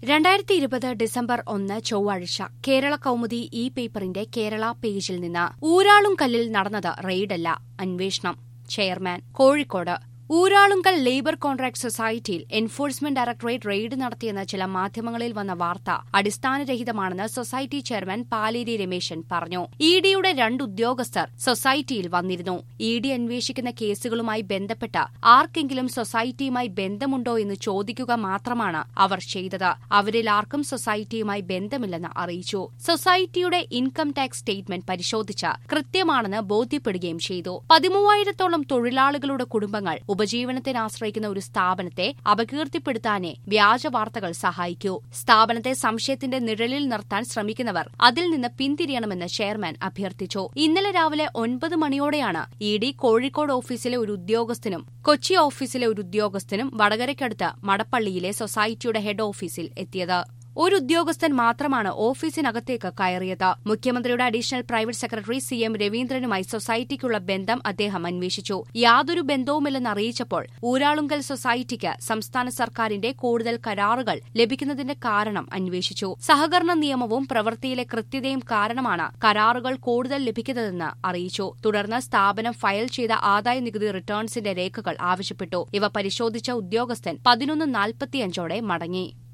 രണ്ടായിരത്തി ഇരുപത് ഡിസംബർ ഒന്ന് ചൊവ്വാഴ്ച കേരള കൗമുദി ഇ പേപ്പറിന്റെ കേരള പേജിൽ നിന്ന് ഊരാളുംകല്ലിൽ നടന്നത് റെയ്ഡല്ല അന്വേഷണം chairman Kozhikode Uralungal labour contract സൊസൈറ്റിയിൽ എൻഫോഴ്സ്മെന്റ് ഡയറക്ടറേറ്റ് റെയ്ഡ് നടത്തിയെന്ന ചില മാധ്യമങ്ങളിൽ വന്ന വാർത്ത അടിസ്ഥാനരഹിതമാണെന്ന് സൊസൈറ്റി ചെയർമാൻ പാലേരി രമേശൻ പറഞ്ഞു ഇ ഡിയുടെ രണ്ട് ഉദ്യോഗസ്ഥർ സൊസൈറ്റിയിൽ വന്നിരുന്നു ഇ ഡി അന്വേഷിക്കുന്ന കേസുകളുമായി ബന്ധപ്പെട്ട് ആർക്കെങ്കിലും സൊസൈറ്റിയുമായി ബന്ധമുണ്ടോ എന്ന് ചോദിക്കുക മാത്രമാണ് അവർ ചെയ്തത് അവരിൽ ആർക്കും സൊസൈറ്റിയുമായി ബന്ധമില്ലെന്ന് അറിയിച്ചു സൊസൈറ്റിയുടെ ഇൻകം ടാക്സ് സ്റ്റേറ്റ്മെന്റ് പരിശോധിച്ച് കൃത്യമാണെന്ന് ബോധ്യപ്പെടുകയും ചെയ്തു പതിമൂവായിരത്തോളം തൊഴിലാളികളുടെ കുടുംബങ്ങൾ ഉപജീവനത്തിന് ആശ്രയിക്കുന്ന ഒരു സ്ഥാപനത്തെ അപകീർത്തിപ്പെടുത്താനേ വ്യാജ വാർത്തകൾ സഹായിക്കൂ സ്ഥാപനത്തെ സംശയത്തിന്റെ നിഴലിൽ നിർത്താൻ ശ്രമിക്കുന്നവർ അതിൽ നിന്ന് പിന്തിരിയണമെന്ന് ചെയർമാൻ അഭ്യർത്ഥിച്ചു ഇന്നലെ രാവിലെ ഒൻപത് മണിയോടെയാണ് ഇ ഡി കോഴിക്കോട് ഓഫീസിലെ ഒരു ഉദ്യോഗസ്ഥനും കൊച്ചി ഓഫീസിലെ ഒരു ഉദ്യോഗസ്ഥനും വടകരയ്ക്കടുത്ത് മടപ്പള്ളിയിലെ സൊസൈറ്റിയുടെ ഹെഡ് ഓഫീസിൽ എത്തിയത് ഒരു ഉദ്യോഗസ്ഥൻ മാത്രമാണ് ഓഫീസിനകത്തേക്ക് കയറിയത് മുഖ്യമന്ത്രിയുടെ additional private secretary C M രവീന്ദ്രനുമായി സൊസൈറ്റിക്കുള്ള ബന്ധം അദ്ദേഹം അന്വേഷിച്ചു യാതൊരു ബന്ധവുമില്ലെന്ന് അറിയിച്ചപ്പോൾ ഊരാളുങ്കൽ സൊസൈറ്റിക്ക് സംസ്ഥാന സർക്കാരിന്റെ കൂടുതൽ കരാറുകൾ ലഭിക്കുന്നതിന്റെ കാരണം അന്വേഷിച്ചു സഹകരണ നിയമവും പ്രവൃത്തിയിലെ കൃത്യതയും കാരണമാണ് കരാറുകൾ കൂടുതൽ ലഭിക്കുന്നതെന്ന് അറിയിച്ചു തുടർന്ന് സ്ഥാപനം ഫയൽ ചെയ്ത ആദായ നികുതി റിട്ടേൺസിന്റെ രേഖകൾ ആവശ്യപ്പെട്ടു ഇവ പരിശോധിച്ച ഉദ്യോഗസ്ഥൻ പതിനൊന്ന് നാൽപ്പത്തിയഞ്ചോടെ മടങ്ങി